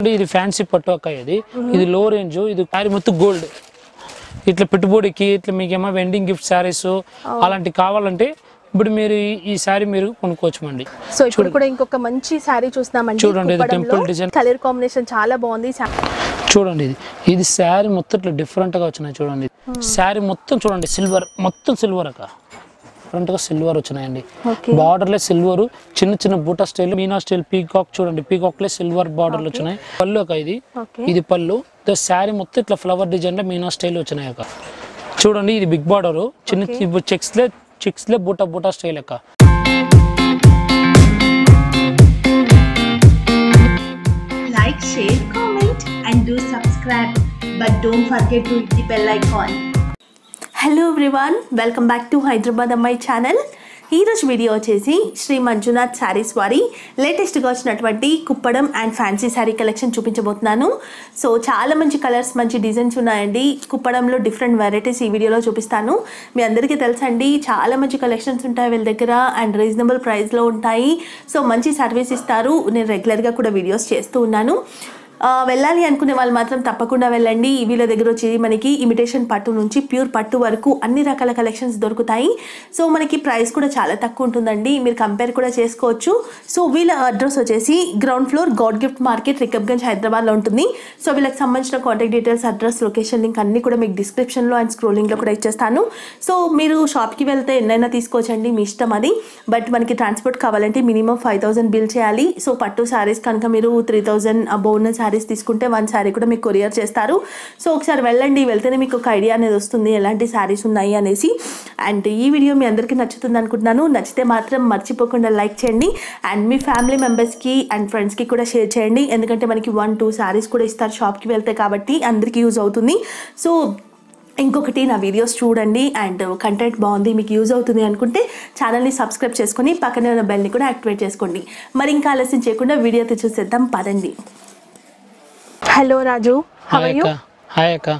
అంటే ఇది ఫ్యాన్సీ పట్టు అక్క ఇది ఇది లో రేంజ్ ఇది శారీ మొత్తం గోల్డ్ ఇట్లా పెట్టుబడికి ఇట్లా మీకేమో వెండింగ్ గిఫ్ట్ శారీస్ అలాంటివి కావాలంటే ఇప్పుడు మీరు ఈ- ఈ శారీ మీరు కొనుక్కోవచ్చు అండి సో ఇప్పుడు కూడా ఇంకొక మంచి శారీ చూస్తున్నామండి చూడండి, ఇది temple design. కలర్ కాంబినేషన్ చాలా బాగుంది శా- చూడండి ఇది ఇది శారీ మొత్తం ఇట్లా different గా వచ్చినాయి చూడండి శారీ మొత్తం చూడండి సిల్వర్ మొత్తం సిల్వర్ అక్క Different గా సిల్వర్ వచ్చినాయండి ఓకే బార్డర్లే సిల్వర్ చిన్న చిన్న బూటా స్టైల్ మీనా స్టైల్ పీకాక్ చూడండి పీకాక్ లే సిల్వర్ బార్డర్లు వచ్చినాయి పళ్ళు అక్క ఇది ఓకే ఇది పళ్ళు శారీ మొత్తం ఇట్లా ఫ్లవర్ డిజైన్ లో మీనా స్టైల్ వచ్చినాయి అక్క చూడండి ఇది బిగ్ బార్డర్ చిన్న చెక్స్ లే చెక్స్ లే బూటా బూటా స్టైల్ అక్క like, share, comment, and do subscribe. But don't forget to hit the bell icon. Hello everyone welcome back to Hyderabad Ammayi channel ఈరోజు వీడియో వచ్చేసి శ్రీ మంజునాథ్ శారీస్ వారి లేటెస్ట్గా వచ్చినటువంటి Kuppadam and fancy sari collection చూపించబోతున్నాను సో చాలా మంచి కలర్స్ మంచి డిజైన్స్ ఉన్నాయండి కుప్పడంలో డిఫరెంట్ వెరైటీస్ ఈ వీడియోలో చూపిస్తాను మీ అందరికీ తెలుసండి చాలా మంచి కలెక్షన్స్ ఉంటాయి వీళ్ళ దగ్గర అండ్ రీజనబుల్ ప్రైస్లో ఉంటాయి సో మంచి సర్వీస్ ఇస్తారు నేను రెగ్యులర్గా కూడా వీడియోస్ చేస్తూ ఉన్నాను ఆ, వెళ్ళాలి అనుకునే వాళ్ళు మాత్రం తప్పకుండా వెళ్ళండి వీళ్ళ దగ్గర వచ్చి మనకి ఇమిటేషన్ పట్టు నుంచి ప్యూర్ పట్టు వరకు అన్ని రకాల కలెక్షన్స్ దొరుకుతాయి సో మనకి ప్రైస్ కూడా చాలా తక్కువ ఉంటుందండి మీరు కంపేర్ కూడా చేసుకోవచ్చు సో వీళ్ళ అడ్రస్ వచ్చేసి ground floor God gift market Rikabganj హైదరాబాద్లో ఉంటుంది సో వీళ్ళకి సంబంధించిన contact details address location link అన్ని కూడా మీకు డిస్క్రిప్షన్లో అండ్ స్క్రోలింగ్లో కూడా ఇచ్చేస్తాను సో మీరు షాప్కి వెళ్తే ఎన్నైనా తీసుకోవచ్చండి మీ ఇష్టం అది బట్ మనకి ట్రాన్స్పోర్ట్ కావాలంటే మినిమం ఫైవ్ థౌసండ్ బిల్ చేయాలి సో పట్టు శారీస్ కనుక మీరు త్రీ థౌజండ్ అబౌవ్ ఉన్న శారీస్ తీసుకుంటే వన్ శారీ కూడా మీకు కొరియర్ చేస్తారు సో ఒకసారి వెళ్ళండి వెళ్తేనే మీకు ఒక ఐడియా అనేది వస్తుంది ఎలాంటి శారీస్ ఉన్నాయి అనేసి అండ్ ఈ వీడియో మీ అందరికీ నచ్చుతుంది అనుకుంటున్నాను నచ్చితే మాత్రం మర్చిపోకుండా లైక్ చేయండి అండ్ మీ ఫ్యామిలీ మెంబర్స్కి అండ్ ఫ్రెండ్స్కి కూడా షేర్ చేయండి ఎందుకంటే మనకి వన్ టూ శారీస్ కూడా ఇస్తారు షాప్కి వెళ్తే కాబట్టి అందరికీ యూజ్ అవుతుంది సో ఇంకొకటి నా వీడియోస్ చూడండి అండ్ కంటెంట్ బాగుంది మీకు యూజ్ అవుతుంది అనుకుంటే ఛానల్ని సబ్స్క్రైబ్ చేసుకొని పక్కనే ఉన్న బెల్ని కూడా యాక్టివేట్ చేసుకోండి మరి ఇంకా ఆలస్యం చేయకుండా వీడియో చూసేద్దాం పదండి hello Raju how hi you అక్క హాయ్ అక్క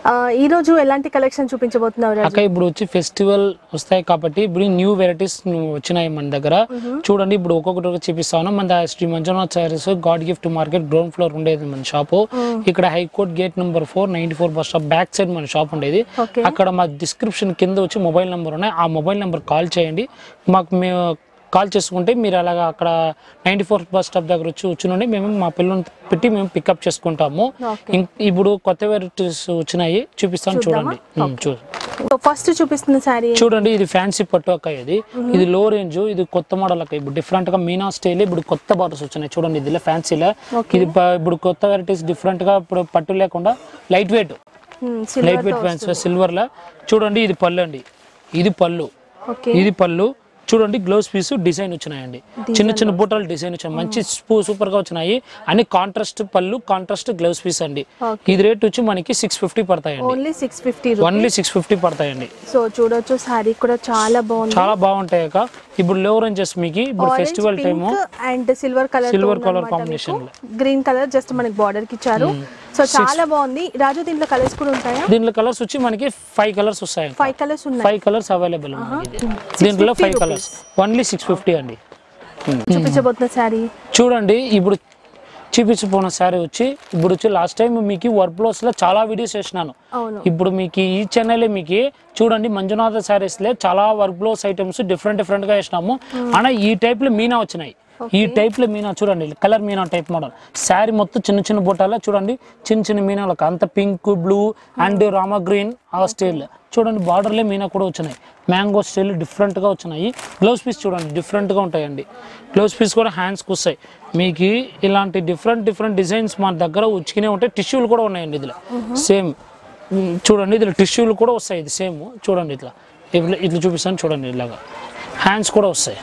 ఈ రోజు ఎలాంటి కలెక్షన్ చూపించబోతున్నావు రాజు అక్క ఇప్పుడు వచ్చి ఫెస్టివల్ వస్తాయి కాబట్టి ఇప్పుడు న్యూ వెరైటీస్ వచ్చినాయి మన దగ్గర చూడండి ఇప్పుడు ఒక్కొక్కటి చూపిస్తాను మన దా- Sri Manjunath sarees God gift market ground floor ఉండేది మన షాపు ఇక్కడ high court gate number four ninety four bus stop back side మన షాప్ ఉండేది ఓకే అక్కడ మా డిస్క్రిప్షన్ కింద వచ్చి మొబైల్ నెంబర్ ఉన్నాయి ఆ మొబైల్ నెంబర్ కాల్ చేయండి మాకు మేము కాల్ చేసుకుంటే మీరు అలాగా అక్కడ నైన్టీ ఫోర్ బస్ స్టాప్ దగ్గర వచ్చి వచ్చి మేము మా పిల్లల్ని పెట్టి మేము పికప్ చేసుకుంటాము ఓకే. ఇం- ఇప్పుడు కొత్త వెరైటీస్ వచ్చినాయి చూపిస్తాను చూడండి ఉమ్, చూ ఫస్ట్ చూపిస్తున్న శారీ చూడండి ఇది ఫ్యాన్సీ పట్టు అక్క ఇది ఇది లో రేంజ్ ఇది కొత్త మోడల్ అక్క ఇప్పుడు డిఫరెంట్ గా మీనా స్టైల్ ఇప్పుడు కొత్త బార్డర్స్ వచ్చినాయి చూడండి ఇది ఫ్యాన్సీలో ఇది ప- ఇప్పుడు కొత్త వెరైటీస్ డిఫరెంట్ గా ఇప్పుడు పట్టు లేకుండా light weight light weight fancy silver లా చూడండి ఇది పళ్ళు అండి ఇది పళ్ళు ఓకే ఇది పళ్ళు చూడండి గ్లౌస్ పీస్ డిజైన్ వచ్చినాయండి చిన్న చిన్న బూటాలు డిజైన్ వచ్చాయి మంచి సూపర్ గా వచ్చినాయి అన్ని కాంట్రాస్ట్ పళ్ళు కాంట్రాస్ట్ గ్లౌస్ పీస్ అండి Okay. ఇది రేట్ వచ్చి మనకి సిక్స్ ఫిఫ్టీ పడతాయండి only six fifty only six fifty పడతాయండి సో చూడొచ్చు శారీ కూడా చాలా బాగుంది చాలా బాగుంటాయి అక్క ఇప్పుడు లో రేంజెస్ మీకు ఇప్పుడు festival time and silver colour Silver colour combination లో. గ్రీన్ కలర్ జస్ట్ మనకి బార్డర్ కి ఇచ్చారు సో చాలా బాగుంది రాజు దీంట్లో కలర్స్ కూడా ఉంటాయా దీంట్లో కలర్స్ వచ్చి మనకి ఫైవ్ కలర్స్ వస్తాయి ఫైవ్ కలర్స్ ఉన్నాయి ఫైవ్ కలర్స్ అవైలబుల్ ఉన్నాయి దీంట్లో five colours only six fifty అండి చూపించబోతున్న శారీ చూడండి ఇప్పుడు చూపించిపోయిన శారీ వచ్చి ఇప్పుడు వచ్చి లాస్ట్ టైం మీకు వర్క్ బ్లౌస్ లో చాలా వీడియోస్ చేసినాను అవును ఇప్పుడు మీకు ఈ ఛానల్ మీకు చూడండి మంజునాథ శారీస్ లో చాలా work blouse items different different గా వేసినాము అలా ఈ టైప్ లో మీనా వచ్చినాయి ఈ టైప్ లో మీనా చూడండి కలర్ మీనా టైప్ మోడల్ శారీ మొత్తం చిన్న చిన్న బుట్టాల చూడండి చిన్న చిన్న మీనాలకు అంత పింక్ బ్లూ అండ్ రామా గ్రీన్ ఆ స్టైల్ చూడండి బార్డర్లే మీనా కూడా వచ్చినాయి మ్యాంగో స్టైల్ డిఫరెంట్ గా వచ్చినాయి గ్లౌస్ పీస్ చూడండి డిఫరెంట్ గా ఉంటాయండి గ్లౌస్ పీస్ కూడా హ్యాండ్స్కి వస్తాయి మీకు ఇలాంటి డిఫరెంట్ డిఫరెంట్ డిజైన్స్ మన దగ్గర ఉచ్చికినే ఉంటాయి టిష్యూలు కూడా ఉన్నాయండి ఇదిలో సేమ్ చూడండి ఇదిలో టిష్యూలు కూడా వస్తాయి ఇది సేమ్ చూడండి ఇట్లా ఇట్లా ఇట్లా చూపిస్తాను చూడండి ఇలాగా హ్యాండ్స్ కూడా వస్తాయి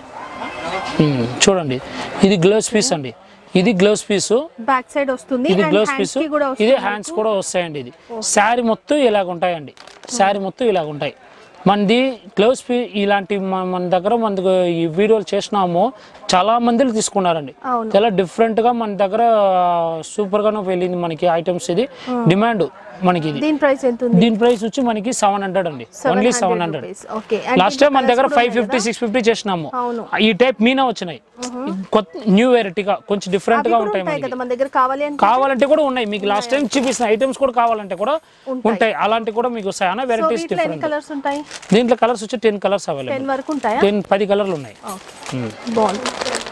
ఉమ్, చూడండి ఇది గ్లౌస్ పీస్ అండి ఇది గ్లౌస్ పీసు బ్యాక్ సైడ్ వస్తుంది ఇది and గ్లౌస్ hands పీస్ కి కూడా ఇది వస్తుంది హ్యాండ్స్ కూడా వస్తాయండి ఇది శారీ మొత్తం ఇలాగ ఉంటాయండి శారీ మొత్తం ఇలాగ ఉంటాయి మనది గ్లౌస్ పీ ఇలాంటి మన మన దగ్గర మన దగ్గర ఈ వీడియోలు చేసినాము చాలా మందిలు తీసుకున్నారండి అవును. చాలా డిఫరెంట్ గా మన దగ్గర సూపర్ గానే వెళ్ళింది మనకి ఐటమ్స్ ఇది డిమాండ్ మనకి ఇది దీని ప్రైస్ ఎంత ఉంది దీని ప్రైస్ వచ్చి మనకి సెవెన్ హండ్రెడ్ అండి only seven hundred okay last time మన దగ్గర ఫైవ్ ఫిఫ్టీ సిక్స్ ఫిఫ్టీ చేసినాము అవును. ఈ టైప్ మీనా వచ్చినాయి కొత్త న్యూ వెరైటీగా కొంచెం డిఫరెంట్ గా ఉంటాయి ఉంటాయి మనకి కదా మన దగ్గర కావాలి అంటే కావాలంటే కూడా ఉన్నాయి మీకు లాస్ట్ టైం చూపిస్తున్న ఐటమ్స్ కూడా కావాలంటే కూడా ఉంటాయి అలాంటి కూడా మీకు వస్తాయి అన్న సో వెరైటీస్ వీటిలో ఎన్ని డిఫరెంట్ కలర్స్ ఉంటాయి దీంట్లో కలర్స్ వచ్చి టెన్ కలర్స్ అవైలబుల్ టెన్ వరకు ఉంటాయా టెన్ పది కలర్లు ఉన్నాయి ఓకే బాగుంది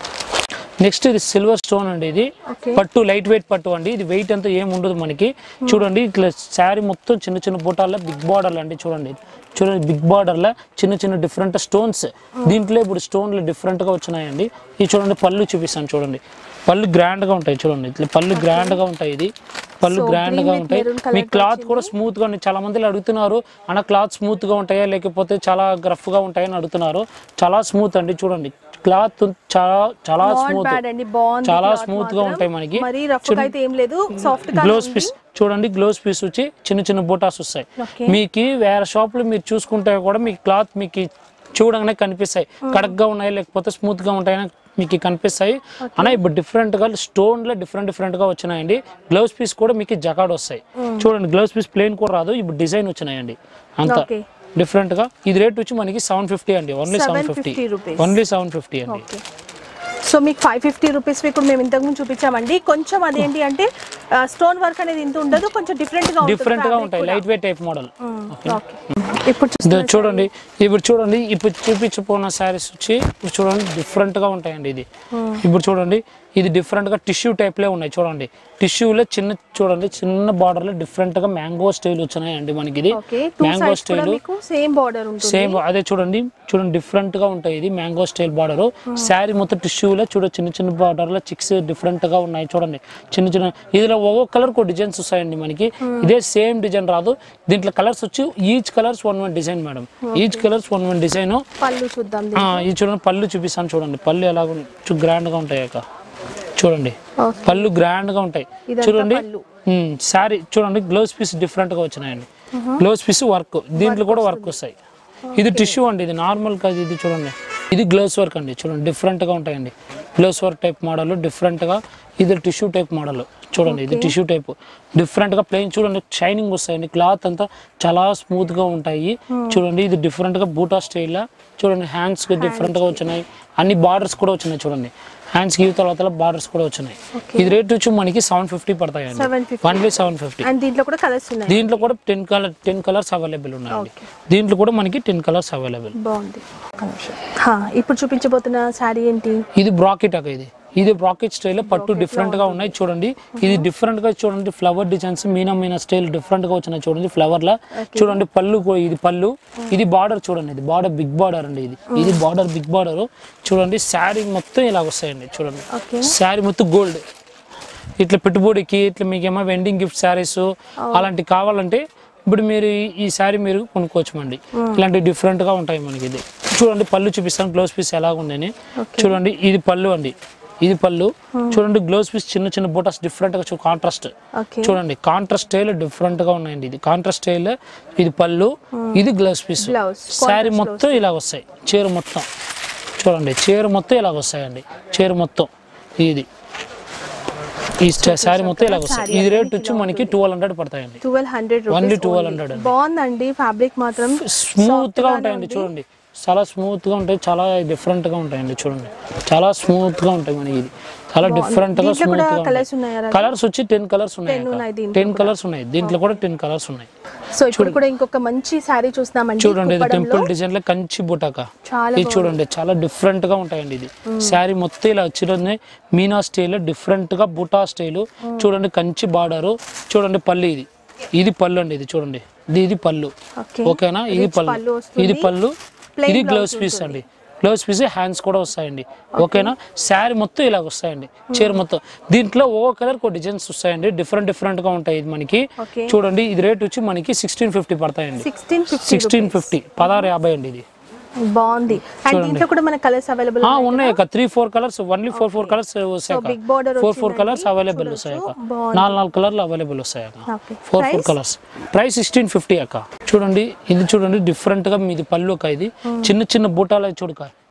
నెక్స్ట్ ఇది సిల్వర్ స్టోన్ అండి ఇది Okay. పట్టు లైట్ వెయిట్ పట్టు అండి ఇది వెయిట్ అంతా ఏం ఉండదు మనకి చూడండి ఇట్లా శారీ మొత్తం చిన్న చిన్న బుటాల్లో బిగ్ బార్డర్లు అండి చూడండి చూడండి బిగ్ బార్డర్లో చిన్న చిన్న డిఫరెంట్ స్టోన్స్ దీంట్లో ఇప్పుడు స్టోన్లు డిఫరెంట్ గా వచ్చినాయండి ఇది చూడండి పళ్ళు చూపిస్తాను చూడండి పళ్ళు గ్రాండ్ గా ఉంటాయి చూడండి ఇట్లా పళ్ళు గ్రాండ్ గా ఉంటాయి ఇది పళ్ళు So, గ్రాండ్ green గా with ఉంటాయి maroon colour మీ తో క్లాత్ కూడా స్మూత్ గా ఉన్నాయి చాలా మంది అడుగుతున్నారు అన్న క్లాత్ స్మూత్ గా ఉంటాయా లేకపోతే చాలా రఫ్ గా ఉంటాయని అడుగుతున్నారు చాలా స్మూత్ అండి చూడండి క్లాత్ చాలా చాలా నాట్ స్మూత్ బ్యాడ్ అండి బాగుంది చాలా cloth స్మూత్ గా మాత్రం. ఉంటాయి మనకి మరి రఫ్ గా అయితే ఏం లేదు సాఫ్ట్ గా గ్లోవ్స్ పీస్ చూడండి గ్లోవ్స్ పీస్ వచ్చి చిన్న చిన్న బూటాస్ వస్తాయి Okay. మీకు వేరే షాప్ లో మీరు చూసుకుంటే కూడా మీకు క్లాత్ మీకు చూడగానే కనిపిస్తాయి కడక్గా ఉన్నాయి లేకపోతే స్మూత్ గా ఉంటాయని మీకు కనిపిస్తాయి అన్న ఇప్పుడు డిఫరెంట్ గా స్టోన్ లో డిఫరెంట్ డిఫరెంట్ గా వచ్చినాయండి గ్లౌస్ పీస్ కూడా మీకు జకాడ్ వస్తాయి చూడండి గ్లౌస్ పీస్ ప్లేన్ కూడా రాదు ఇప్పుడు డిజైన్ వచ్చినాయండి అంత Okay. డిఫరెంట్ గా ఇది రేట్ వచ్చి మనకి సెవెన్ ఫిఫ్టీ అండి only seven fifty 750 rupees. Only seven fifty అండి ఓకే సో మీకు ఫైవ్ ఫిఫ్టీ రూపీస్ కూడా మేము ఇంతకుముందు చూపించామండి కొంచెం అదేంటి అంటే స్టోన్ వర్క్ అనేది ఇంత ఉండదు కొంచెం డిఫరెంట్ గా ఉంటుంది డిఫరెంట్ గా fabric ఉంటాయి కూడా. Light weight type model okay ఇప్పుడు ఇదో చూస్తున్న చూడండి ఇప్పుడు చూడండి ఇప్పుడు చూపించపోయిన శారీస్ వచ్చి ఇప్పుడు చూడండి డిఫరెంట్ గా ఉంటాయండి ఇది ఇప్పుడు చూడండి ఇది డిఫరెంట్ గా టిష్యూ టైప్ లే ఉన్నాయి చూడండి టిష్యూలో చిన్న చూడండి చిన్న బార్డర్ లో డిఫరెంట్ గా మ్యాంగో స్టైల్ వచ్చినాయండి మనకి ఇది ఓకే టూ మ్యాంగో సైడ్స్ కూడా స్టైల్ మీకు సేమ్ బార్డర్ ఉంటుంది సేమ్ అదే చూడండి చూడండి డిఫరెంట్ గా ఉంటాయి ఇది మ్యాంగో స్టైల్ బార్డర్ శారీ మొత్తం టిష్యూలో చూడ చిన్న చిన్న బార్డర్ లో చిక్స్ డిఫరెంట్ గా ఉన్నాయి చూడండి చిన్న చిన్న ఇదిలో ఒక్కొక్క కలర్ కో డిజైన్స్ వస్తాయండి మనకి ఇదే సేమ్ డిజైన్ రాదు దీంట్లో కలర్స్ వచ్చి each colours one one design madam each colours one one design పళ్ళు చూద్దాం దీన్ని. ఇది చూడండి పళ్ళు చూపిస్తాను చూడండి పళ్ళు ఎలా గ్రాండ్ గా ఉంటాయి అక్క చూడండి ఓకే పళ్ళు గ్రాండ్ గా ఉంటాయి ఇదంతా చూడండి పళ్ళు. శారీ చూడండి గ్లౌస్ పీస్ డిఫరెంట్ గా వచ్చినాయండి గ్లౌస్ పీస్ వర్క్ దీంట్లో కూడా వర్క్ వస్తాయి ఇది టిష్యూ అండి ఇది నార్మల్ కాదు ఇది చూడండి ఇది గ్లౌస్ వర్క్ అండి చూడండి డిఫరెంట్ గా ఉంటాయండి blouse work type model different గా ఇది టిష్యూ టైప్ మోడల్ చూడండి ఇది టిష్యూ టైప్ డిఫరెంట్ గా ప్లెయిన్ చూడండి షైనింగ్ వస్తాయండి క్లాత్ అంతా చాలా స్మూత్ గా ఉంటాయి చూడండి ఇది డిఫరెంట్ గా బూటా స్టైల్ చూడండి హ్యాండ్స్ డిఫరెంట్ గా వచ్చినాయి అన్ని బార్డర్స్ కూడా వచ్చినాయి చూడండి హ్యాండ్స్ కి తర్వాత బార్డర్స్ కూడా వచ్చినాయి ఇది రేట్ వచ్చి మనకి సెవెన్ ఫిఫ్టీ పడతాయండి 750. ఓన్లీ సెవెన్ ఫిఫ్టీ అండ్ దీంట్లో కూడా కలర్స్ ఉన్నాయి దీంట్లో కూడా ten colour ten colours available ఉన్నాయండి దీంట్లో కూడా మనకి టెన్ కలర్స్ అవైలబుల్ బాగుంది హా, ఇప్పుడు చూపించబోతున్న శారీ ఏంటి ఇది బ్రాకెట్ అక్క ఇది ఇది బ్రాకెట్ స్టైల్ పట్టు డిఫరెంట్ గా ఉన్నాయి చూడండి ఇది డిఫరెంట్ గా చూడండి ఫ్లవర్ డిజైన్స్ మీనా మీనా స్టైల్ డిఫరెంట్ గా వచ్చినాయి చూడండి ఫ్లవర్ లా చూడండి పళ్ళు కూ- ఇది పళ్ళు ఇది బార్డర్ చూడండి ఇది బార్డర్ బిగ్ బార్డర్ అండి ఇది ఇది బార్డర్ బిగ్ బార్డర్ చూడండి శారీ మొత్తం ఇలా వస్తాయండి చూడండి ఓకే శారీ మొత్తం గోల్డ్ ఇట్లా పెట్టుబడికి ఇట్లా మీకేమో వెండింగ్ గిఫ్ట్ శారీస్ అలాంటివి కావాలంటే ఇప్పుడు మీరు ఈ- ఈ శారీ మీరు కొనుక్కోవచ్చు అండి ఇలాంటి డిఫరెంట్ గా ఉంటాయి మనకి ఇది చూడండి పళ్ళు చూపిస్తాను గ్లౌస్ పీస్ ఎలా ఉందని చూడండి ఇది పళ్ళు అండి ఇది పళ్ళు చూడండి గ్లౌస్ పీస్ చిన్న చిన్న బూటాస్ డిఫరెంట్ గా కాంట్రాస్ట్ ఓకే చూడండి కాంట్రాస్ట్ స్టైల్ డిఫరెంట్ గా ఉన్నాయండి ఇది కాంట్రాస్ట్ స్టైల్ ఇది పళ్ళు ఇది గ్లౌస్ పీస్ Blouse, శారీ మొత్తం ఇలా వస్తాయి చీర మొత్తం చూడండి చీర మొత్తం ఇలా వస్తాయండి చీర మొత్తం ఇది ఈ శారీ మొత్తం ఇలా వస్తాయి ఇది రేట్ వచ్చి మనకి ట్వెల్వ్ హండ్రెడ్ పడతాయండి twelve hundred only twelve hundred అండి బాగుందండి ఫ్యాబ్రిక్ మాత్రం స్మూత్ గా ఉంటాయండి చూడండి చాలా స్మూత్ గా ఉంటాయి చాలా డిఫరెంట్ గా ఉంటాయండి చూడండి చాలా స్మూత్ గా ఉంటాయి మనకి ఇది చాలా డిఫరెంట్ గా దీంట్లో స్మూత్ కూడా గా కలర్స్ ఉన్నాయా రాజు? కలర్స్ వచ్చి టెన్ కలర్స్ ఉన్నాయి ఉన్నాయి దీంట్లో టెన్ కలర్స్ ఉన్నాయి దీంట్లో కూడా టెన్ కలర్స్ ఉన్నాయి సో ఇప్పుడు కూడా ఇంకొక మంచి శారీ చూస్తున్నామండి చూడండి ఇది కుప్పడంలో. టెంపుల్ డిజైన్ లో కంచి బుటాక చాలా ఇది చూడండి చాలా డిఫరెంట్ గా ఉంటాయండి ఇది శారీ మొత్తం ఇలా వచ్చింది మీనా స్టైల్ డిఫరెంట్ గా బుటా స్టైల్ చూడండి కంచి బార్డరు చూడండి పళ్ళు ఇది ఇది పళ్ళు అండి ఇది చూడండి ఇది ఇది పళ్ళు ఓకే ఓకేనా ఇది Rich పళ్ళు పళ్ళు వస్తుంది. ఇది పళ్ళు Plain ఇది blouse గ్లౌస్ పీస్ అండి గ్లౌస్ పీస్ హ్యాండ్స్ కూడా వస్తాయండి ఓకేనా శారీ మొత్తం ఇలా వస్తాయండి చీర మొత్తం దీంట్లో ఓ కలర్ కో డిజైన్స్ వస్తాయండి డిఫరెంట్ డిఫరెంట్ గా ఉంటాయి ఇది మనకి ఓకే చూడండి ఇది రేట్ వచ్చి మనకి సిక్స్టీన్ ఫిఫ్టీ పడతాయండి సిక్స్టీన్ ఫిఫ్టీ సిక్స్టీన్ ఫిఫ్టీ పదహారు యాభై అండి ఇది బాగుంది అండ్ దీంట్లో కూడా మన కలర్స్ అవైలబుల్ ఆ, ఉన్నాయి అక్క three four colours only four four colours వస్తాయి big border ఫోర్ ఫోర్ వచ్చిందండి. కలర్స్ అవైలబుల్ వస్తాయి అక్క బాగుంది. నాలుగు నాలుగు కలర్లు అవైలబుల్ వస్తాయి అక్క okay four four colours price sixteen fifty అక్క చూడండి ఇది చూడండి డిఫరెంట్ గా మీది పళ్ళు అక్క ఇది చిన్న చిన్న బూటాలు చూడక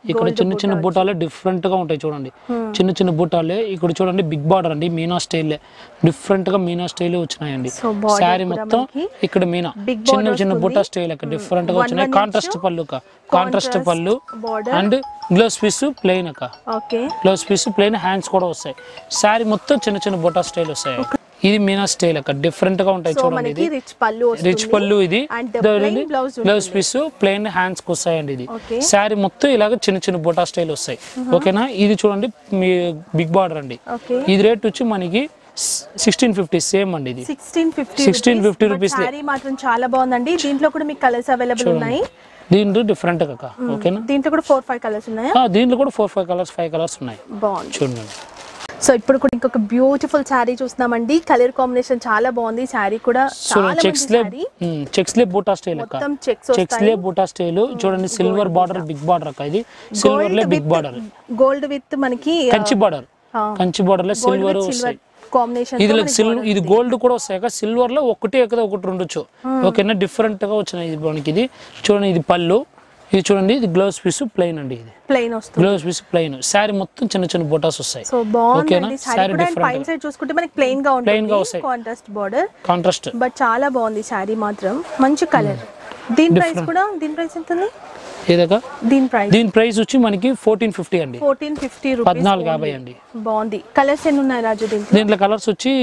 ఇక్కడ చిన్న చిన్న బూటాలే డిఫరెంట్ గా ఉంటాయి చూడండి చిన్న చిన్న బూటాలే ఇక్కడ చూడండి బిగ్ బార్డర్ అండి మీనా స్టైల్ డిఫరెంట్ గా మీనా స్టైల్ వచ్చినాయండి So, border శారీ కూడా మొత్తం మనకి ఇక్కడ మీనా big చిన్న borders చిన్న ఉంది. బూటా స్టైల్ అక్క డిఫరెంట్ గా One వచ్చినాయి one కాంట్రాస్ట్ inch పళ్ళు కాంట్రాస్ట్ contrast పళ్ళు border. And blouse piece plain అక్క okay blouse piece plain hands కూడా వస్తాయి శారీ మొత్తం చిన్న చిన్న బొటా స్టైల్ వస్తాయి ఇది మీనా స్టైల్ అక్క డిఫరెంట్ గా ఉంటాయి సో చూడండి మనకి ఇది రిచ్ పళ్ళు రిచ్ పళ్ళు ఇది and plain blouse blouse piece plain hands వస్తాయండి ఇది Okay. శారీ మొత్తం ఇలాగ చిన్న చిన్న బొటా స్టైల్ వస్తాయి ఓకేనా ఇది చూడండి మీ బిగ్ బార్డర్ అండి ఓకే ఇది రేట్ వచ్చి మనకి సిక్స్టీన్ ఫిఫ్టీ సేమ్ అండి ఇది సిక్స్టీన్ ఫిఫ్టీ 1650 rupees లే. శారీ మాత్రం చాలా బాగుందండి దీంట్లో కూడా మీకు కలర్స్ అవైలబుల్ ఉన్నాయి దీంట్లో డిఫరెంట్ అక్క ఓకేనా దీంట్లో కూడా ఫోర్ ఫైవ్ కలర్స్ ఉన్నాయా ఆ, దీంట్లో కూడా four five colours five colours ఉన్నాయి బాగుంది చూడండి సో ఇప్పుడు కూడా ఇంకొక బ్యూటిఫుల్ శారీ చూస్తున్నామండి కలర్ కాంబినేషన్ చాలా బాగుంది శారీ కూడా చాలా చూడండి చెక్స్ మంచి లే శారీ చెక్స్ లే బూటా స్టైల్ అక్క మొత్తం చెక్స్ చెక్స్ లే బూటా స్టైల్ చూడండి సిల్వర్ బార్డర్ బిగ్ బార్డర్ అక్క ఇది సిల్వర్ లే బిగ్ బార్డర్ గోల్డ్ విత్ మనకి కంచి బార్డర్ ఆ, కంచి బార్డర్ లో సిల్వర్ సిల్వర్ వస్తాయి కాంబినేషన్ ఇది సిల్వర్ ఇది గోల్డ్ కూడా వస్తాయి కదా సిల్వర్ లో ఒకటి ఎక్కడ ఒకటి ఉండొచ్చు ఓకేనా డిఫరెంట్ గా వచ్చినాయి ఇది మనకి ఇది చూడండి ఇది పళ్ళు ఇది చూడండి ఇది గ్లౌస్ పీస్ ప్లెయిన్ అండి ఇది ప్లెయిన్ వస్తుంది గ్లౌస్ పీస్ ప్లెయిన్ శారీ మొత్తం చిన్న చిన్న బొటాస్ వస్తాయి సో ఓకేనా బాగుందండి శారీ శారీ కూడా అండ్ పైన డిఫరెంట్ సైడ్ చూసుకుంటే మనకి ప్లెయిన్ గా Plain గా ఉంటుంది వస్తాయి. కాంట్రాస్ట్ బార్డర్ కాంట్రాస్ట్ బట్ చాలా బాగుంది శారీ మాత్రం మంచి కలర్ దీని ప్రైస్ కూడా దీని ప్రైస్ ఎంత ఉంది ఏదక దీని ప్రైస్ దీని ప్రైస్ వచ్చి మనకి ఫోర్టీన్ ఫిఫ్టీ అండి ఫోర్టీన్ ఫిఫ్టీ రూపీస్ పద్నాలుగు యాభై అండి బాగుంది కలర్స్ ఎన్ని ఉన్నాయి రాజు దీంట్లో దీంట్లో కలర్స్ వచ్చి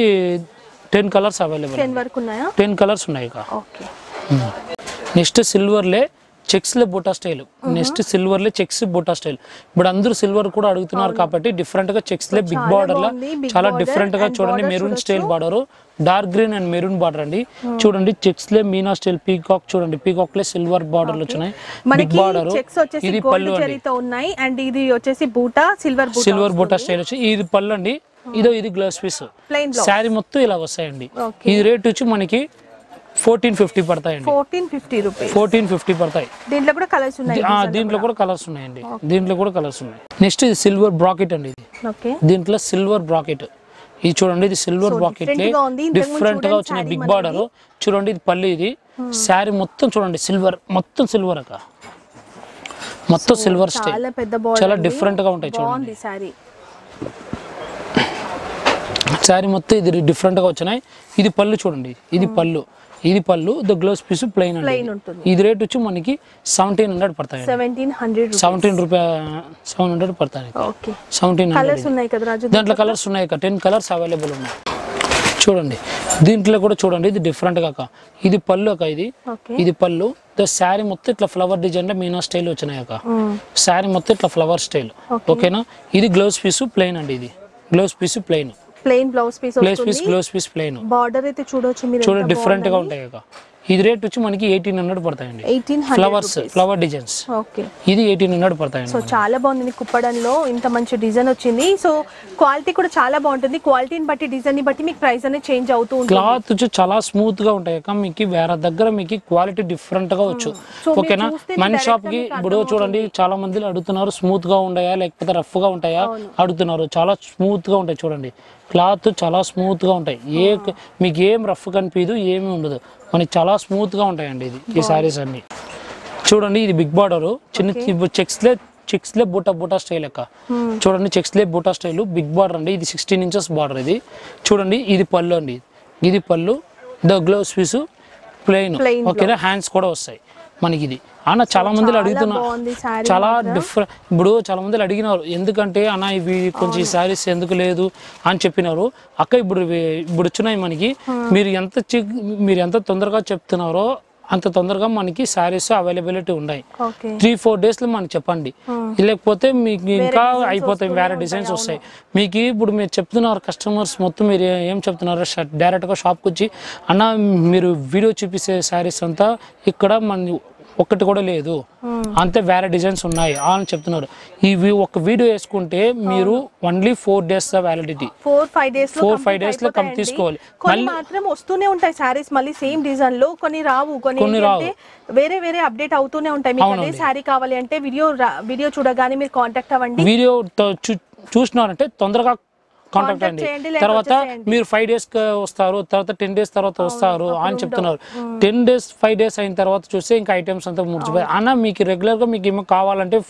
టెన్ కలర్స్ అవైలబుల్ టెన్ వరకు ఉన్నాయా టెన్ కలర్స్ ఉన్నాయి ఇక ఓకే నెక్స్ట్ సిల్వర్లే చెక్స్లే బుటా స్టైల్ నెక్స్ట్ సిల్వర్లే చెక్స్ బుటా స్టైల్ ఇప్పుడు అందరూ సిల్వర్ కూడా అడుగుతున్నారు కాబట్టి డిఫరెంట్ గా చెక్స్ లే బిగ్ బార్డర్ లా బాగుంది, big చాలా border డిఫరెంట్ గా and చూడండి border మెరూన్ చూడొచ్చు. Style border dark green and maroon border అండి చూడండి చెక్స్ లే మీనా స్టైల్ పీకాక్ చూడండి పీకాక్ లే సిల్వర్ బార్డర్లు వచ్చినాయి బిగ్ మనకి బార్డర్ చెక్స్ వచ్చేసి ఇది గోల్డ్ పళ్ళు అండి జరీతో ఉన్నాయి అండ్ ఇది వచ్చేసి బూటా సిల్వర్ బూటా సిల్వర్ బుటా స్టైల్ వచ్చి ఇది పళ్ళు అండి ఇదో ఇది glass piece plain blouse sari మొత్తం ఇలా వస్తాయండి Okay. ఇది రేట్ వచ్చి మనకి ఫోర్టీన్ ఫిఫ్టీ పడతాయండి fourteen fifty rupees fourteen fifty పడతాయి దీంట్లో కూడా కలర్స్ ఉన్నాయి ఆ, దీంట్లో కూడా కలర్స్ ఉన్నాయండి దీంట్లో కూడా కలర్స్ ఉన్నాయి నెక్స్ట్ ఇది సిల్వర్ బ్రాకెట్ అండి ఇది ఓకే దీంట్లో సిల్వర్ బ్రాకెట్ ఇది చూడండి ఇది సిల్వర్ బ్రాకెట్ different గా ఉంది. ఇంతకు ముందు డిఫరెంట్ గా చూడండి వచ్చిన saree బిగ్ మనది. బార్డర్ చూడండి ఇది పల్లి ఇది శారీ మొత్తం చూడండి సిల్వర్ మొత్తం సిల్వర్ అక్క మొత్తం సిల్వర్ స్టైల్ చాలా పెద్ద బార్డర్ చాలా డిఫరెంట్ గా ఉంటాయి చూడండి బాగుంది సారీ శారీ మొత్తం ఇది డిఫరెంట్ గా వచ్చినాయి ఇది పళ్ళు చూడండి ఇది పళ్ళు ఇది పళ్ళు the blouse piece plain Plain అండి ఉంటుంది. ఇది రేట్ వచ్చి మనకి సెవెంటీన్ హండ్రెడ్ పడతాయి సెవెంటీన్ హండ్రెడ్ సెవెంటీన్ రూపాయ సెవెన్ హండ్రెడ్ పడతాయి ఓకే సెవెంటీన్ కలర్స్ హండ్రెడ్ ఉన్నాయి కదా రాజు దాంట్లో కలర్స్ ఉన్నాయి ఇక టెన్ కలర్స్ అవైలబుల్ ఉన్నాయి చూడండి దీంట్లో కూడా చూడండి ఇది డిఫరెంట్ కాక ఇది పళ్ళు అక్క ఇది ఓకే ఇది పళ్ళు ద శారీ మొత్తం ఇట్లా ఫ్లవర్ డిజైన్ లో మీనా స్టైల్ వచ్చినాయి అక్క శారీ మొత్తం ఇట్లా ఫ్లవర్ స్టైల్ ఓకేనా ఇది గ్లౌస్ పీస్ ప్లెయిన్ అండి ఇది blouse piece plain plain blouse piece place piece వస్తుంది గ్లౌస్ పీస్ ప్లెయిన్ బార్డర్ అయితే చూడొచ్చు మీరు చూడ డిఫరెంట్ గా ఉంటాయి అక్క ఇది రేట్ వచ్చి మనకి ఎయిటీన్ హండ్రెడ్ పడతాయండి eighteen flowers hundred flower designs okay ఇది ఎయిటీన్ హండ్రెడ్ పడతాయండి సో చాలా బాగుంది కుప్పడంలో ఇంత మంచి డిజైన్ వచ్చింది సో క్వాలిటీ కూడా చాలా బాగుంటుంది క్వాలిటీని బట్టి డిజైన్ ని బట్టి మీకు ప్రైస్ అనేది చేంజ్ అవుతూ ఉంటుంది క్లాత్ వచ్చి చాలా స్మూత్ గా ఉంటాయి అక్క మీకు వేరే దగ్గర మీకు క్వాలిటీ డిఫరెంట్ గా వచ్చు So, మీరు ఓకేనా చూస్తేనే మన direct షాప్ గా కి మీకు ఇప్పుడు చూడండి చాలా మంది అడుగుతున్నారు స్మూత్ గా ఉంటాయా లేకపోతే రఫ్ గా ఉంటాయా అడుగుతున్నారు చాలా స్మూత్ గా ఉంటాయి చూడండి క్లాత్ చాలా స్మూత్ గా ఉంటాయి ఏ మీకు ఏం రఫ్ కనిపించదు ఏమీ ఉండదు మనకి చాలా స్మూత్ గా ఉంటాయండి ఇది ఈ సారీస్ అన్ని చూడండి ఇది బిగ్ బార్డర్ చిన్న చెక్స్ లే చెక్స్ లే బూటా బూటా స్టైల్ లెక్క చూడండి చెక్స్ లే బూటా స్టైల్ బిగ్ బార్డర్ అండి ఇది సిక్స్టీన్ ఇంచెస్ బార్డర్ ఇది చూడండి ఇది పళ్ళు అండి ఇది పళ్ళు the blouse piece plain Plain ఓకేనా హ్యాండ్స్ కూడా వస్తాయి మనకి ఇది అన్న చాలా మంది అడుగుతున్నా బాగుంది saree చాలా డిఫరెంట్ ఇప్పుడు చాలా మంది అడిగినారు ఎందుకంటే అన్న ఇవి కొంచెం ఈ శారీస్ ఎందుకు లేదు అని చెప్పినారు అక్క ఇప్పుడు ఇవి- ఇప్పుడు వచ్చినాయి మనకి మీరు ఎంత చి- మీరు ఎంత తొందరగా చెప్తున్నారో అంత తొందరగా మనకి శారీస్ అవైలబిలిటీ ఉన్నాయి ఓకే త్రీ ఫోర్ డేస్ లో మనకి చెప్పండి లేకపోతే మీకు ఇంకా అయిపోతాయి వేరే డిజైన్స్ వస్తాయి మీకు ఇప్పుడు మీరు చెప్తున్నారు కస్టమర్స్ మొత్తం మీరు ఏ- ఏం చెప్తున్నారు డైరెక్ట్ గా షాప్కి వచ్చి అన్న మీరు వీడియో చూపిస్తే శారీస్ అంతా ఇక్కడ మన ఒక్కటి కూడా లేదు అంతే వేరే డిజైన్స్ ఉన్నాయి అని చెప్తున్నారు ఇవి ఒక వీడియో వేసుకుంటే మీరు only four days validity four five days Four, five days లో కంప్ తీసుకోవాలి. కొన్ని మళ్ళీ- మాత్రం వస్తూనే ఉంటాయి సారీస్ మళ్ళీ సేమ్ డిజైన్ లో కొన్ని రావు కొన్ని కొన్ని ఏంటంటే వేరే వేరే అప్డేట్ అవుతూనే ఉంటాయి మీకు అదే అవునండి. శారీ కావాలి అంటే వీడియో వీడియో చూడగానే మీరు కాంటాక్ట్ అవ్వండి వీడియో తో చూ- చూసినారంటే తొందరగా కాంటాక్ట్ Contact అండి చేయండి, లేకపోతే తర్వాత చేయండి. మీరు ఫైవ్ డేస్ వస్తారు తర్వాత టెన్ డేస్ తర్వాత వస్తారు అని చెప్తున్నారు టెన్ డేస్ ఫైవ్ డేస్ అయిన తర్వాత చూస్తే ఇంకా ఐటమ్స్ అంతా ముడిచిపోయి అన్న మీకు రెగ్యులర్ గా మీకు ఏమో కావాలంటే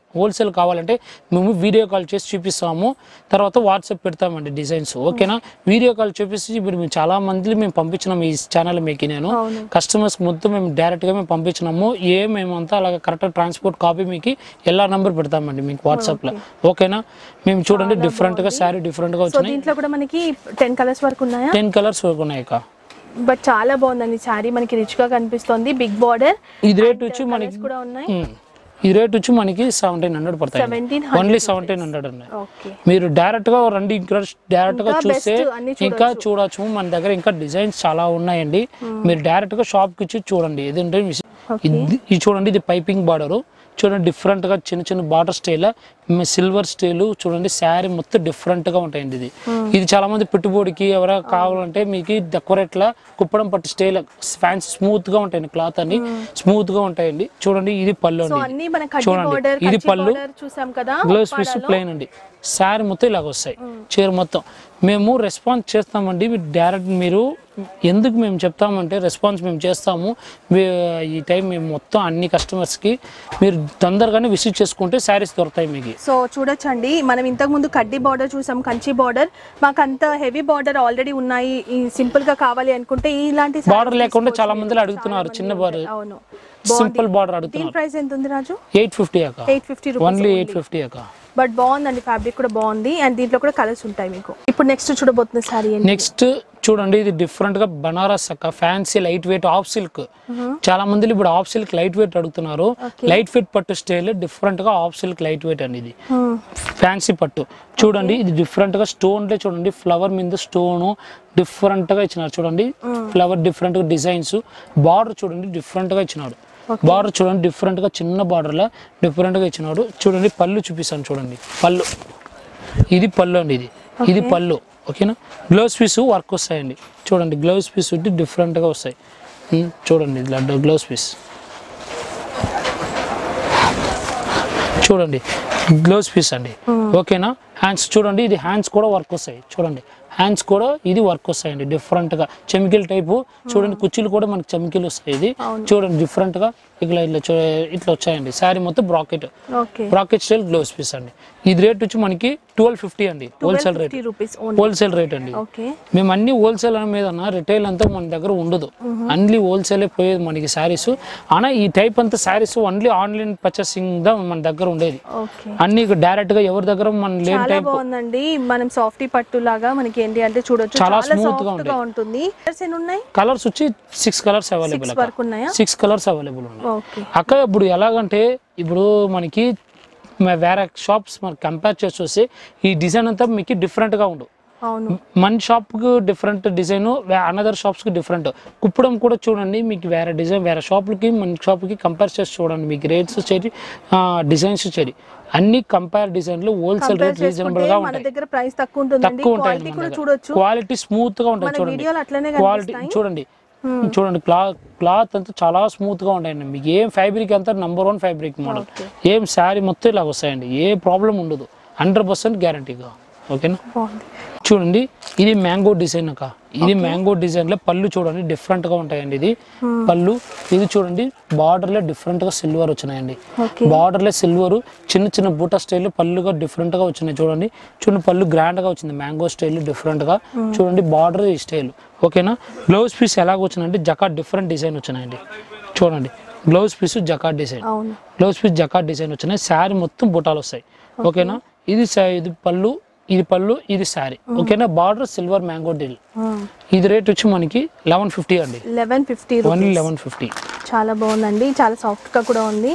హోల్సేల్ కావాలంటే మేము వీడియో కాల్ చేసి చూపిస్తాము తర్వాత వాట్సాప్ పెడతామండి డిజైన్స్ ఓకేనా వీడియో కాల్ చూపిస్తే ఇప్పుడు మేము చాలా మంది మేము పంపించినాము ఈ ఛానల్ మీకు నేను అవును. కస్టమర్స్ మొత్తం మేము డైరెక్ట్గా మేము పంపించినాము ఏ మేమంతా అలాగే కరెక్ట్ ట్రాన్స్పోర్ట్ కాపీ మీకు ఎలా నెంబర్ పెడతామండి మీకు వాట్సాప్లో ఓకేనా మేము చూడండి డిఫరెంట్గా శారీ డిఫరెంట్గా సో వచ్చినాయి దీంట్లో కూడా మనకి టెన్ కలర్స్ వరకు ఉన్నాయా టెన్ కలర్స్ వరకు ఉన్నాయి అక్క బట్ చాలా బాగుందండి శారీ మనకి రిచ్ గా కనిపిస్తుంది బిగ్ బార్డర్ ఇది రేట్ వచ్చి మనకి కూడా ఉన్నాయి ఉమ్. ఈ రేట్ వచ్చి మనకి సెవెంటీన్ హండ్రెడ్ పడతాయి 1700 ఓన్లీ సెవెంటీన్ హండ్రెడ్ ఉన్నాయి ఓకే మీరు డైరెక్ట్ గా రండి ఇంకా డైరెక్ట్ గా ఇంకా చూస్తే best అన్ని ఇంకా చూడొచ్చు మన దగ్గర ఇంకా డిజైన్స్ చాలా ఉన్నాయండి మీరు డైరెక్ట్ గా షాప్ కి వచ్చి చూడండి ఏదంటే ఇది ఇది చూడండి ఇది పైపింగ్ బార్డర్ చూడండి డిఫరెంట్ గా చిన్న చిన్న బార్డర్ స్టైల్ సిల్వర్ స్టైల్ చూడండి శారీ మొత్తం డిఫరెంట్ గా ఉంటాయండి ఇది ఇది చాలా మంది పెట్టుబడికి ఎవరైనా కావాలంటే మీకు డెకరేట్ లా కుప్పడం పట్టు స్టైల్ ఫ్యాన్స్ స్మూత్ గా ఉంటాయండి క్లాత్ అన్ని స్మూత్ గా ఉంటాయండి చూడండి ఇది పళ్ళు సో అండి అన్ని మన కడ్డీ చూడండి బార్డర్ ఇది పళ్ళు బార్డర్ చూసాం కదా గ్లౌస్ పీస్ ప్లెయిన్ అండి శారీ మొత్తం ఇలాగ వస్తాయి చీర మొత్తం మేము రెస్పాన్స్ చేస్తామండి మీరు డైరెక్ట్ మీరు ఎందుకు మేము చెప్తామంటే రెస్పాన్స్ మేము చేస్తాము మీ- ఈ టైం మేము మొత్తం అన్ని కస్టమర్స్కి మీరు తొందరగానే విజిట్ చేసుకుంటే శారీస్ దొరుకుతాయి మీకు సో చూడొచ్చండి మనం ఇంతకు ముందు కడ్డీ బార్డర్ చూసాం కంచి బార్డర్ మాకు అంత హెవీ బార్డర్ ఆల్రెడీ ఉన్నాయి ఈ సింపుల్ గా కావాలి అనుకుంటే ఇలాంటి sarees బార్డర్ లేకుండా తీసుకోవచ్చు చాలా మీరు. మంది అడుగుతున్నారు చాలా చిన్న మంది బార్డర్ ఉంటాయి. అవును సింపుల్ బార్డర్ దీని అడుగుతున్నారు ప్రైస్ ఎంత ఉంది రాజు ఎయిట్ ఫిఫ్టీ అక్క eight fifty rupees only eight fifty అక్క బట్ బాగుందండి ఫ్యాబ్రిక్ కూడా బాగుంది అండ్ దీంట్లో కూడా కలర్స్ ఉంటాయి మీకు ఇప్పుడు నెక్స్ట్ చూడబోతున్న సారీ ఏంటి నెక్స్ట్ చూడండి ఇది డిఫరెంట్ గా బనారస్ అక్క fancy light weight of silk చాలా మంది ఇప్పుడు ఆఫ్ సిల్క్ లైట్ వెయిట్ అడుగుతున్నారు లైట్ వెయిట్ పట్టు స్టైల్ డిఫరెంట్ గా ఆఫ్ సిల్క్ లైట్ వెయిట్ అండి ఇది ఫ్యాన్సీ పట్టు చూడండి ఇది డిఫరెంట్ గా స్టోన్ లే చూడండి ఫ్లవర్ మీద స్టోన్ డిఫరెంట్ గా ఇచ్చినారు చూడండి ఫ్లవర్ డిఫరెంట్ గా డిజైన్స్ బార్డర్ చూడండి డిఫరెంట్ గా ఇచ్చినాడు బార్డర్ చూడండి డిఫరెంట్ గా చిన్న బార్డర్ లా డిఫరెంట్ గా ఇచ్చినాడు చూడండి పళ్ళు చూపిస్తాను చూడండి పళ్ళు ఇది పళ్ళు అండి ఇది ఇది పళ్ళు ఓకేనా గ్లౌస్ పీస్ వర్క్ వస్తాయండి చూడండి గ్లౌస్ పీస్ ఉంటే డిఫరెంట్గా వస్తాయి ఉమ్, చూడండి ఇట్లా గ్లౌస్ పీస్ చూడండి గ్లౌస్ పీస్ అండి ఓకేనా హ్యాండ్స్ చూడండి ఇది హ్యాండ్స్ కూడా వర్క్ వస్తాయి చూడండి హ్యాండ్స్ కూడా ఇది వర్క్ వస్తాయండి డిఫరెంట్ గా చెమికల్ టైపు చూడండి కుర్చీలు కూడా మనకి చెమికల్ వస్తాయి ఇది చూడండి డిఫరెంట్ గా ఇట్లా ఇట్లా చూ- ఇట్లా వచ్చాయండి శారీ మొత్తం bracket okay bracket style blouse piece అండి ఇది రేట్ వచ్చి మనకి ట్వెల్వ్ ఫిఫ్టీ అండి wholesale rate fifty rupees only wholesale rate అండి ఓకే మేము అన్ని హోల్సేల్ మీద రిటైల్ అంతా మన దగ్గర ఉండదు అన్లీ హోల్సేలే పోయేది మనకి శారీస్ అనా ఈ టైప్ అంతా శారీస్ ఓన్లీ ఆన్లైన్ పర్చేసింగ్ దా మన దగ్గర ఉండేది ఓకే అన్ని డైరెక్ట్ గా ఎవరి దగ్గర మన లేని చాలా టైప్ బాగుందండి మనం సాఫ్టీ పట్టు లాగా మనకి ఏంటి అంటే చూడొచ్చు చాలా చాలా smooth గా సాఫ్ట్ గా ఉంటుంది కలర్స్ ఎన్ని ఉన్నాయి కలర్స్ వచ్చి సిక్స్ కలర్స్ అవైలబుల్ సిక్స్ వరకు ఉన్నాయా సిక్స్ కలర్స్ అవైలబుల్ ఉన్నాయి ఓకే అక్క ఇప్పుడు ఎలాగంటే ఇప్పుడు మనకి మ- వేరే షాప్స్ మనకి కంపేర్ చేసి చూస్తే ఈ డిజైన్ అంతా మీకు డిఫరెంట్గా ఉండు అవును మన షాప్కి డిఫరెంట్ డిజైన్ అనదర్ షాప్స్కి డిఫరెంట్ కుప్పడం కూడా చూడండి మీకు వేరే డిజైన్ వేరే షాపులకి మన షాప్కి కంపేర్ చేసి చూడండి మీకు రేట్స్ వచ్చేది డిజైన్స్ వచ్చేది అన్ని కంపేర్ డిజైన్లు హోల్సేల్ రేట్ రీజనబుల్ గా మన ఉంటాయి దగ్గర ప్రైస్ తక్కువ ఉంటుందండి తక్కువ ఉంటాయి క్వాలిటీ కూడా చూడొచ్చు క్వాలిటీ స్మూత్ గా ఉంటాయి మన చూడండి వీడియోలు అట్లనే క్వాలిటీ చూడండి చూడండి క్లాత్ క్లాత్ అంతా చాలా స్మూత్ గా ఉంటాయండి మీకు ఏం ఫ్యాబ్రిక్ అంతా నంబర్ వన్ ఫ్యాబ్రిక్ మోడల్ ఏం శారీ మొత్తం ఇలా వస్తాయండి ఏ ప్రాబ్లం ఉండదు హండ్రెడ్ పర్సెంట్ గ్యారంటీగా ఓకేనా బాగుంది చూడండి ఇది మ్యాంగో డిజైన్ అక్క ఇది మ్యాంగో డిజైన్ లో పళ్ళు చూడండి డిఫరెంట్ గా ఉంటాయండి ఇది పళ్ళు ఇది చూడండి బార్డర్ లో డిఫరెంట్ గా సిల్వర్ వచ్చినాయండి ఓకే బార్డర్ లో సిల్వర్ చిన్న చిన్న బూటా స్టైల్ పళ్ళుగా డిఫరెంట్ గా వచ్చినాయి చూడండి చూడండి పళ్ళు గ్రాండ్ గా వచ్చింది మ్యాంగో స్టైల్ డిఫరెంట్ గా చూడండి బార్డర్ ఈ స్టైల్ ఓకేనా బ్లౌజ్ పీస్ ఎలాగ వచ్చిందంటే జకాట్ డిఫరెంట్ డిజైన్ వచ్చినాయండి చూడండి బ్లౌజ్ పీస్ జకాట్ డిజైన్ అవును బ్లౌజ్ పీస్ జకాట్ డిజైన్ వచ్చినాయి శారీ మొత్తం బుటాలు వస్తాయి ఓకేనా ఇది సా- ఇది పళ్ళు ఇది పళ్ళు ఇది శారీ ఓకేనా బార్డర్ సిల్వర్ మ్యాంగో డీల్ ఇది రేట్ వచ్చి మనకి లెవెన్ ఫిఫ్టీ అండి eleven fifty only eleven fifty చాలా బాగుందండి చాలా సాఫ్ట్ గా కూడా ఉంది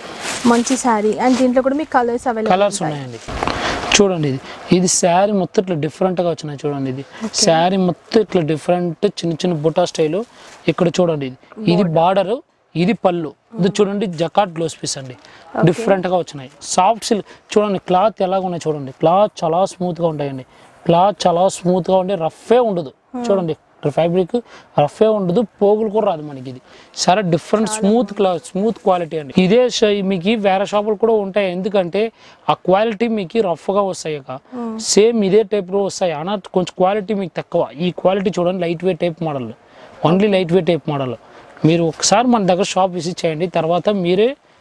మంచి శారీ అండ్ దీంట్లో కూడా మీకు కలర్స్ అవైలబుల్ కలర్స్ ఉన్నాయండి చూడండి ఇది ఇది శారీ మొత్తం ఇట్లా డిఫరెంట్గా వచ్చినాయి చూడండి ఇది శారీ మొత్తం ఇట్లా డిఫరెంట్ చిన్న చిన్న బుటా స్టైల్ ఇక్కడ చూడండి ఇది ఇది బార్డర్ ఇది పళ్ళు ఇది చూడండి జకాట్ గ్లోస్ పీస్ అండి డిఫరెంట్ గా వచ్చినాయి సాఫ్ట్ సిల్క్ చూడండి క్లాత్ ఎలాగ ఉన్నాయి చూడండి క్లాత్ చాలా స్మూత్ గా ఉంటాయండి క్లాత్ చాలా స్మూత్ గా ఉండి రఫే ఉండదు చూడండి ఫ్యాబ్రిక్ రఫే ఉండదు పోగులు కూడా రాదు మనకి ఇది సరే different smooth cloth smooth quality అండి ఇదే ష- మీకు వేరే షాపులు కూడా ఉంటాయి ఎందుకంటే ఆ క్వాలిటీ మీకు రఫ్ గా వస్తాయి అక్క సేమ్ ఇదే టైప్ లో వస్తాయి అన్న కొంచెం క్వాలిటీ మీకు తక్కువ ఈ క్వాలిటీ చూడండి light weight type model only light weight type model మీరు ఒకసారి మన దగ్గర షాప్ విజిట్ చేయండి తర్వాత మీరే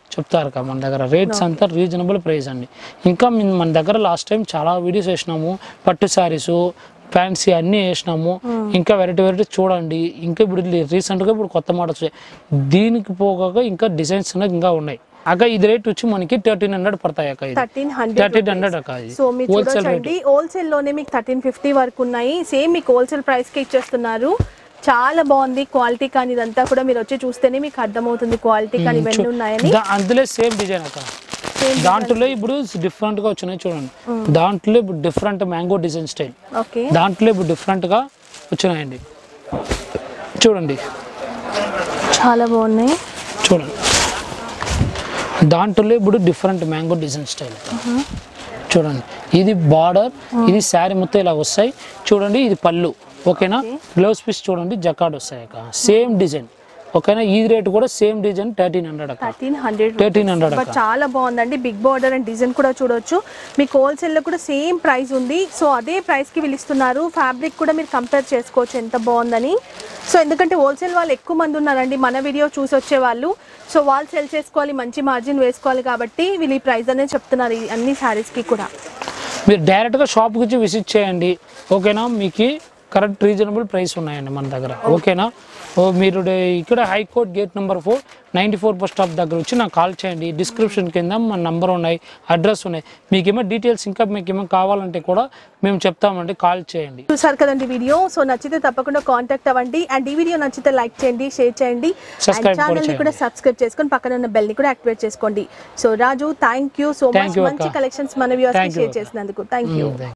చెప్తారు కదా మన దగ్గర రేట్స్ అంతా రీజనబుల్ ప్రైస్ అండి ఇంకా మీ- మన దగ్గర లాస్ట్ టైం చాలా వీడియోస్ వేసినాము పట్టు శారీస్ ఫ్యాన్సీ అన్నీ వేసినాము ఇంకా వెరైటీ వెరైటీ చూడండి ఇంకా ఇప్పుడు రీసెంట్గా ఇప్పుడు కొత్త మోడల్స్ వచ్చాయి దీనికి పోగా ఇంకా డిజైన్స్ అనేది ఇంకా ఉన్నాయి అక్క ఇది రేట్ వచ్చి మనకి థర్టీన్ హండ్రెడ్ పడతాయి అక్క ఇది థర్టీన్ హండ్రెడ్ థర్టీన్ హండ్రెడ్ అక్క ఇది సో మీరు హోల్సేల్ రేట్ చూడొచ్చండి హోల్సేల్ లోనే మీకు థర్టీన్ ఫిఫ్టీ వరకు ఉన్నాయి సేమ్ మీకు హోల్సేల్ ప్రైస్ కి ఇచ్చేస్తున్నారు చాలా బాగుంది క్వాలిటీ కానీ ఇదంతా కూడా మీరు వచ్చి చూస్తేనే మీకు అర్థమవుతుంది క్వాలిటీ కానీ ఇవన్నీ ఉన్నాయని దా- అందులో సేమ్ డిజైన్ అక్క దాంట్లో ఇప్పుడు డిఫరెంట్ గా వచ్చినాయి చూడండి దాంట్లో ఇప్పుడు different mango design style okay దాంట్లో ఇప్పుడు డిఫరెంట్ గా వచ్చినాయండి చూడండి చాలా బాగున్నాయి చూడండి దాంట్లో ఇప్పుడు డిఫరెంట్ మ్యాంగో డిజైన్ స్టైల్ చూడండి ఇది బార్డర్ ఇది శారీ మొత్తం ఇలా వస్తాయి చూడండి ఇది పళ్ళు ఓకేనా బ్లౌజ్ పీస్ చూడండి జకాడ్ వస్తాయి అక్క సేమ్ డిజైన్ ఓకేనా ఈ రేట్ కూడా సేమ్ డిజైన్ థర్టీన్ హండ్రెడ్ అక్క thirteen hundred thirteen hundred but చాలా బాగుందండి బిగ్ బార్డర్ అండ్ డిజైన్ కూడా చూడొచ్చు మీకు హోల్సేల్ లో కూడా సేమ్ ప్రైస్ ఉంది సో అదే ప్రైస్ కి వీళ్ళు ఇస్తున్నారు ఫ్యాబ్రిక్ కూడా మీరు కంపేర్ చేసుకోవచ్చు ఎంత బాగుందని సో ఎందుకంటే హోల్సేల్ వాళ్ళు ఎక్కువ మంది ఉన్నారండి మన వీడియో చూసి వచ్చే వాళ్ళు సో వాళ్ళు సెల్ చేసుకోవాలి మంచి మార్జిన్ వేసుకోవాలి కాబట్టి వీళ్ళు ఈ ప్రైస్ అనేది చెప్తున్నారు ఈ అన్ని sarees కి కూడా మీరు డైరెక్ట్గా షాప్కి వచ్చి విజిట్ చేయండి ఓకేనా మీకు కరెక్ట్ రీజనబుల్ ప్రైస్ ఉన్నాయండి మన దగ్గర ఓకేనా ఓ మీరు డే- ఇక్కడ high court gate number four ninety four bus stop దగ్గర వచ్చి నాకు కాల్ చేయండి డిస్క్రిప్షన్ కింద మన నంబర్ ఉన్నాయి అడ్రస్ ఉన్నాయి మీకేమో డీటెయిల్స్ ఇంకా మీకు ఏమో కావాలంటే కూడా మేము చెప్తామండి కాల్ చేయండి చూసారు కదండి వీడియో సో నచ్చితే తప్పకుండా కాంటాక్ట్ అవ్వండి అండ్ ఈ వీడియో నచ్చితే లైక్ చేయండి షేర్ చేయండి అండ్ Subscribe కూడా ఛానల్ ని చేయండి. కూడా సబ్స్క్రైబ్ చేసుకొని పక్కన ఉన్న బెల్ ని కూడా యాక్టివేట్ చేసుకోండి so Raju thank you so Thank much you, మంచి అక్క. కలెక్షన్స్ మన వ్యూవర్స్ కి Thank you, షేర్ అక్క. చేసినందుకు థ్యాంక్ యూ థ్యాంక్